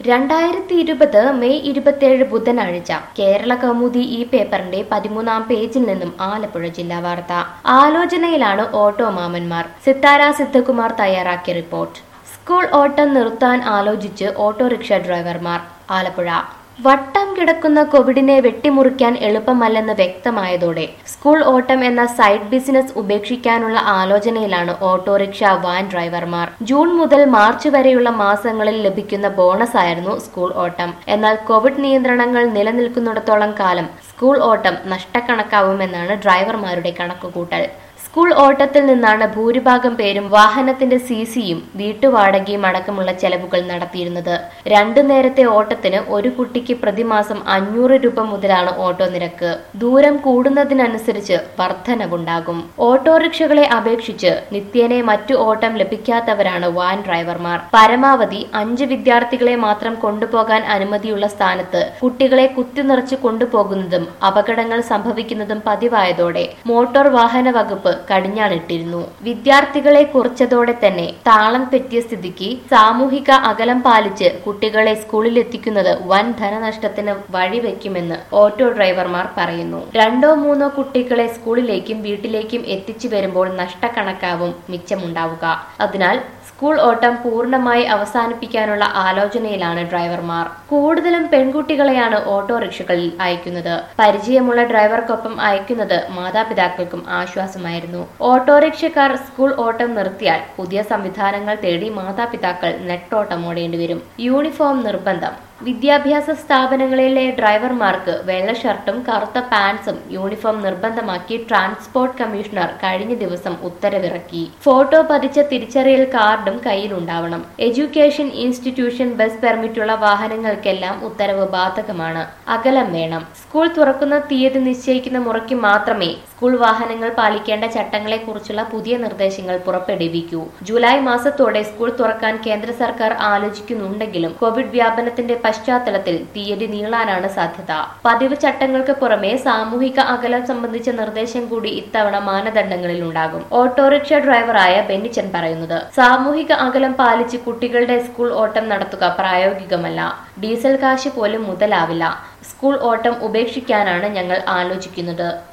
രണ്ടായിരത്തി ഇരുപത് മെയ് ഇരുപത്തിയേഴ് ബുധനാഴ്ച കേരള കൗമുദി ഈ പേപ്പറിന്റെ പതിമൂന്നാം പേജിൽ നിന്നും ആലപ്പുഴ ജില്ലാ വാർത്ത ആലോചനയിലാണ് ഓട്ടോ മാമന്മാർ സിത്താര സിദ്ധകുമാർ തയ്യാറാക്കിയ റിപ്പോർട്ട് സ്കൂൾ ഓട്ടം നിർത്താൻ ആലോചിച്ച് ഓട്ടോറിക്ഷ ഡ്രൈവർമാർ ആലപ്പുഴ വട്ടം കിടക്കുന്ന കോവിഡിനെ വെട്ടിമുറിക്കാൻ എളുപ്പമല്ലെന്ന് വ്യക്തമായതോടെ സ്കൂൾ ഓട്ടം എന്ന സൈഡ് ബിസിനസ് ഉപേക്ഷിക്കാനുള്ള ആലോചനയിലാണ് ഓട്ടോറിക്ഷ വാൻ ഡ്രൈവർമാർ ജൂൺ മുതൽ മാർച്ച് വരെയുള്ള മാസങ്ങളിൽ ലഭിക്കുന്ന ബോണസ് ആയിരുന്നു സ്കൂൾ ഓട്ടം എന്നാൽ കോവിഡ് നിയന്ത്രണങ്ങൾ നിലനിൽക്കുന്നിടത്തോളം കാലം സ്കൂൾ ഓട്ടം നഷ്ടക്കണക്കാവുമെന്നാണ് ഡ്രൈവർമാരുടെ കണക്കുകൂട്ടൽ സ്കൂൾ ഓട്ടത്തിൽ നിന്നാണ് ഭൂരിഭാഗം പേരും വാഹനത്തിന്റെ സി സിയും വീട്ടുവാടകയും അടക്കമുള്ള ചെലവുകൾ നടത്തിയിരുന്നത് രണ്ടു നേരത്തെ ഓട്ടത്തിന് ഒരു കുട്ടിക്ക് പ്രതിമാസം അഞ്ഞൂറ് രൂപ മുതലാണ് ഓട്ടോ നിരക്ക് ദൂരം കൂടുന്നതിനനുസരിച്ച് വർധനവുണ്ടാകും ഓട്ടോറിക്ഷകളെ അപേക്ഷിച്ച് നിത്യേനെ മറ്റു ഓട്ടം ലഭിക്കാത്തവരാണ് വാൻ ഡ്രൈവർമാർ പരമാവധി അഞ്ച് വിദ്യാർത്ഥികളെ മാത്രം കൊണ്ടുപോകാൻ അനുമതിയുള്ള സ്ഥാനത്ത് കുട്ടികളെ കുത്തിനിറച്ച് കൊണ്ടുപോകുന്നതും അപകടങ്ങൾ സംഭവിക്കുന്നതും പതിവായതോടെ മോട്ടോർ വാഹന വകുപ്പ് കടിഞ്ഞാണിട്ടിരുന്നു വിദ്യാർത്ഥികളെ കുറിച്ചതോടെ തന്നെ താളം തെറ്റിയ സ്ഥിതിക്ക് സാമൂഹിക അകലം പാലിച്ച് കുട്ടികളെ സ്കൂളിൽ എത്തിക്കുന്നത് വൻ ധനനഷ്ടത്തിന് വഴിവെക്കുമെന്ന് ഓട്ടോ ഡ്രൈവർമാർ പറയുന്നു രണ്ടോ മൂന്നോ കുട്ടികളെ സ്കൂളിലേക്കും വീട്ടിലേക്കും എത്തിച്ചു വരുമ്പോൾ നഷ്ടക്കണക്കാവും മിച്ചമുണ്ടാവുക അതിനാൽ സ്കൂൾ ഓട്ടം പൂർണ്ണമായി അവസാനിപ്പിക്കാനുള്ള ആലോചനയിലാണ് ഡ്രൈവർമാർ കൂടുതലും പെൺകുട്ടികളെയാണ് ഓട്ടോറിക്ഷകളിൽ അയക്കുന്നത് പരിചയമുള്ള ഡ്രൈവർക്കൊപ്പം അയക്കുന്നത് മാതാപിതാക്കൾക്കും ആശ്വാസമായിരുന്നു ഓട്ടോറിക്ഷക്കാർ സ്കൂൾ ഓട്ടം നിർത്തിയാൽ പുതിയ സംവിധാനങ്ങൾ തേടി മാതാപിതാക്കൾ നെട്ടോട്ടം ഓടേണ്ടി വരും യൂണിഫോം നിർബന്ധം വിദ്യാഭ്യാസ സ്ഥാപനങ്ങളിലെ ഡ്രൈവർമാർക്ക് വെള്ള ഷർട്ടും കറുത്ത പാൻസും യൂണിഫോം നിർബന്ധമാക്കി ട്രാൻസ്പോർട്ട് കമ്മീഷണർ കഴിഞ്ഞ ദിവസം ഉത്തരവിറക്കി ഫോട്ടോ പതിച്ച തിരിച്ചറിയൽ കാർഡും കയ്യിലുണ്ടാവണം എഡ്യൂക്കേഷൻ ഇൻസ്റ്റിറ്റ്യൂഷൻ ബസ് പെർമിറ്റുള്ള വാഹനങ്ങൾക്കെല്ലാം ഉത്തരവ് ബാധകമാണ് അകലം വേണം സ്കൂൾ തുറക്കുന്ന തീയതി നിശ്ചയിക്കുന്ന മുറയ്ക്ക് മാത്രമേ സ്കൂൾ വാഹനങ്ങൾ പാലിക്കേണ്ട ചട്ടങ്ങളെക്കുറിച്ചുള്ള പുതിയ നിർദ്ദേശങ്ങൾ പുറപ്പെടുവിക്കൂ ജൂലൈ മാസത്തോടെ സ്കൂൾ തുറക്കാൻ കേന്ദ്ര സർക്കാർ ആലോചിക്കുന്നുണ്ടെങ്കിലും കോവിഡ് വ്യാപനത്തിന്റെ പശ്ചാത്തലത്തിൽ തീയതി നീളാനാണ് സാധ്യത പതിവ് ചട്ടങ്ങൾക്ക് പുറമെ സാമൂഹിക അകലം സംബന്ധിച്ച നിർദ്ദേശം കൂടി ഇത്തവണ മാനദണ്ഡങ്ങളിൽ ഉണ്ടാകും ഓട്ടോറിക്ഷ ഡ്രൈവറായ ബെന്നിച്ചൻ പറയുന്നത് സാമൂഹിക അകലം പാലിച്ച് കുട്ടികളുടെ സ്കൂൾ ഓട്ടം നടത്തുക പ്രായോഗികമല്ല ഡീസൽ കാശ് പോലും മുതലാവില്ല സ്കൂൾ ഓട്ടം ഉപേക്ഷിക്കാനാണ് ഞങ്ങൾ ആലോചിക്കുന്നത്